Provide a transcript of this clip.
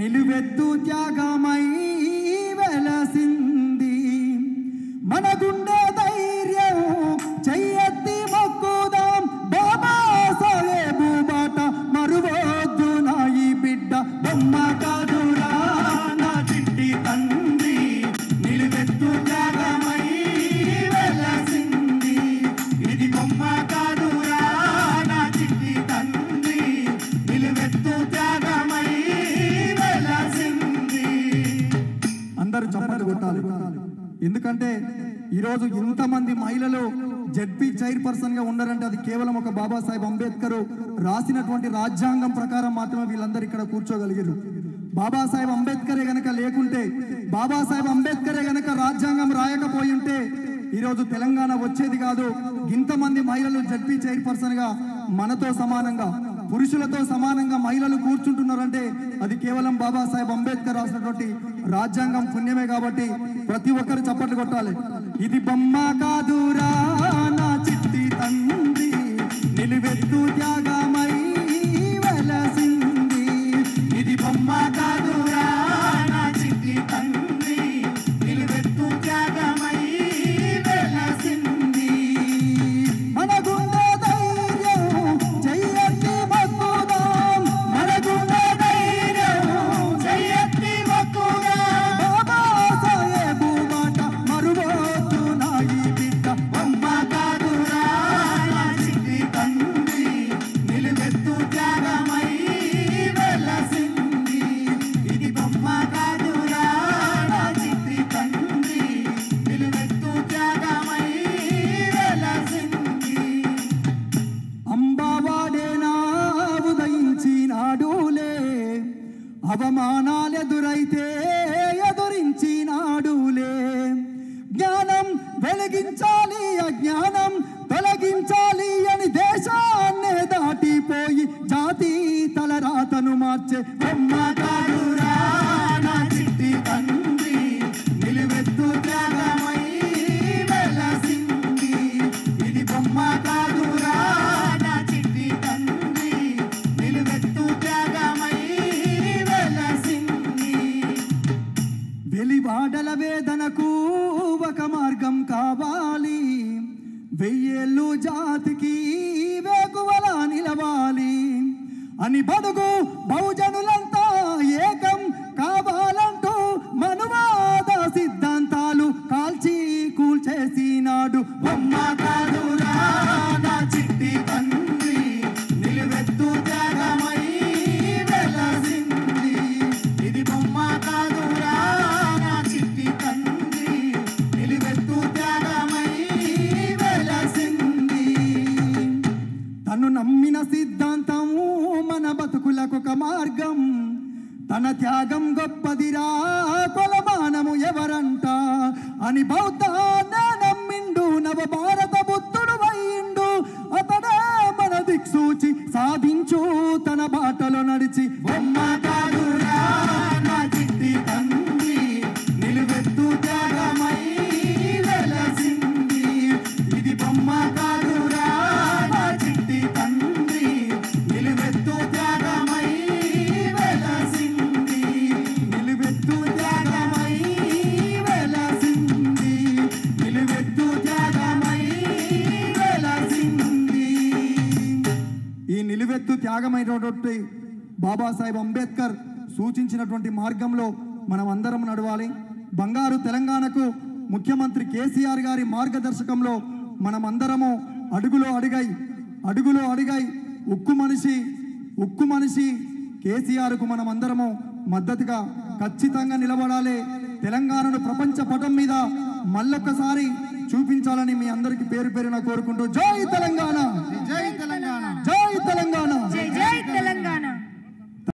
నిలువెత్తు త్యాగమై వెలసింది మన గుండె ధైర్యం చెయ్యెత్తి మొక్కుదాం బాబా సాహేబు బాట మరువద్దు నా ఈ బిడ్డ బొమ్మ కాదురా నా చిట్టి తండ్రి నిలువెత్తు త్యాగమై వెలసింది ఇది బొమ్మ కాదురా నా చిట్టి తండ్రి నిలువెత్తు త్యాగమై వెలసింది అందరూ చప్పట్లు కొట్టాలి ఎందుకంటే ఈరోజు ఇంతమంది మహిళలు జడ్పీ చైర్పర్సన్ గా ఉన్నారంటే అది కేవలం ఒక బాబాసాహెబ్ అంబేద్కర్ రాసినటువంటి రాజ్యాంగం ప్రకారం మాత్రమే వీళ్ళందరూ ఇక్కడ కూర్చోగలిగారు బాబాసాహెబ్ అంబేద్కరే గనక లేకుంటే బాబాసాహెబ్ అంబేద్కరే గనక రాజ్యాంగం రాయకపోయి ఉంటే ఈరోజు తెలంగాణ వచ్చేది కాదు ఇంతమంది మహిళలు జడ్పీ చైర్పర్సన్ గా మనతో సమానంగా పురుషులతో సమానంగా మహిళలు కూర్చుంటున్నారంటే అది కేవలం బాబాసాహెబ్ అంబేద్కర్ రాసినటువంటి రాజ్యాంగం పుణ్యమే కాబట్టి ప్రతి ఒక్కరు చప్పట్లు కొట్టాలి ఇది బొమ్మ కాదురా నా చిట్టి తండ్రి నిలువెత్తు త్యాగమై వెలసింది ఇది బొమ్మ కాదురా నా చిట్టి తండ్రి నిలువెత్తు త్యాగమై వెలసింది మన గుండె ధైర్యం చెయ్యెత్తి మొక్కుదాం మన గుండె ధైర్యం చెయ్యెత్తి మొక్కుదాం బాబా సాహేబు మాట మరువద్దు నా ఈ బిడ్డ బొమ్మ కాదురా నా చిట్టి తండ్రి నిలువెత్తు త్యాగమై వెలసింది ఇది బొమ్మ కాదురా నా చిట్టి తండ్రి నిలువెత్తు త్యాగమై వెలసింది అంబావాడేనా ఉదయించినాడులే అవమానాలెదురైతే ఎదురించినాడులే జ్ఞానం వెలిగించాలి అజ్ఞానం తొలగించాలి అని దేశాన్నే దాటిపోయి జాతి తలరాతను మార్చే బొమ్మ కాదురా నా చిట్టి తండ్రి నిలువెత్తు త్యాగమై వెలసింది ఇది బొమ్మ కాదురా నా చిట్టి తండ్రి నిలువెత్తు త్యాగమై వెలసింది వెలివాడల వేదనకు ఒక మార్గం కావాలి వెయ్యేళ్ళు జాతికి వేకువలా నిలవాలి అని బడుగు బహుజనులంతా ఏకం కావాలంటూ మనువాద సిద్ధాంతాలు కాల్చి కూల్చేసినాడు బొమ్మ కాదురా నా చిట్టి తండ్రి నిలువెత్తు త్యాగమై వెలసింది ఇది బొమ్మ కాదురా నా చిట్టి తండ్రి నిలువెత్తు త్యాగమై వెలసింది తను నమ్మిన సిద్ధాంతము మన బతుకులకు ఒక మార్గం తన త్యాగం గొప్పదిరా కొలమానము ఎవరంట అని బౌద్ధాన్నే నమ్మిండు నవ భారత బుద్ధుడు అయిండు అతడే మన దిక్సూచి సాధించు తన బాటలో నడిచి బొమ్మ కాదురా నా చిట్టి తండ్రి నిలువెత్తు త్యాగమై వెలసింది ఇది బొమ్మ కాదురా నా చిట్టి తండ్రి నిలువెత్తు త్యాగమై వెలసింది నిలువెత్తు త్యాగమై వెలసింది నిలువెత్తు త్యాగమై వెలసింది ఈ నిలువెత్తు త్యాగమైనటువంటి బాబాసాహెబ్ అంబేద్కర్ సూచించినటువంటి మార్గంలో మనం అందరం నడవాలి బంగారు తెలంగాణకు ముఖ్యమంత్రి కేసీఆర్ గారి మార్గదర్శకంలో మనం అందరము అడుగులో అడిగై అడుగులో అడిగై ఉక్కు మనిషి ఉక్కు మనిషి కేసీఆర్కు మనం అందరము మద్దతుగా ఖచ్చితంగా నిలబడాలి తెలంగాణను ప్రపంచ పటం మీద మళ్ళొక్కసారి చూపించాలని మీ అందరికీ పేరు పేరున కోరుకుంటూ జై తెలంగాణ జై తెలంగాణ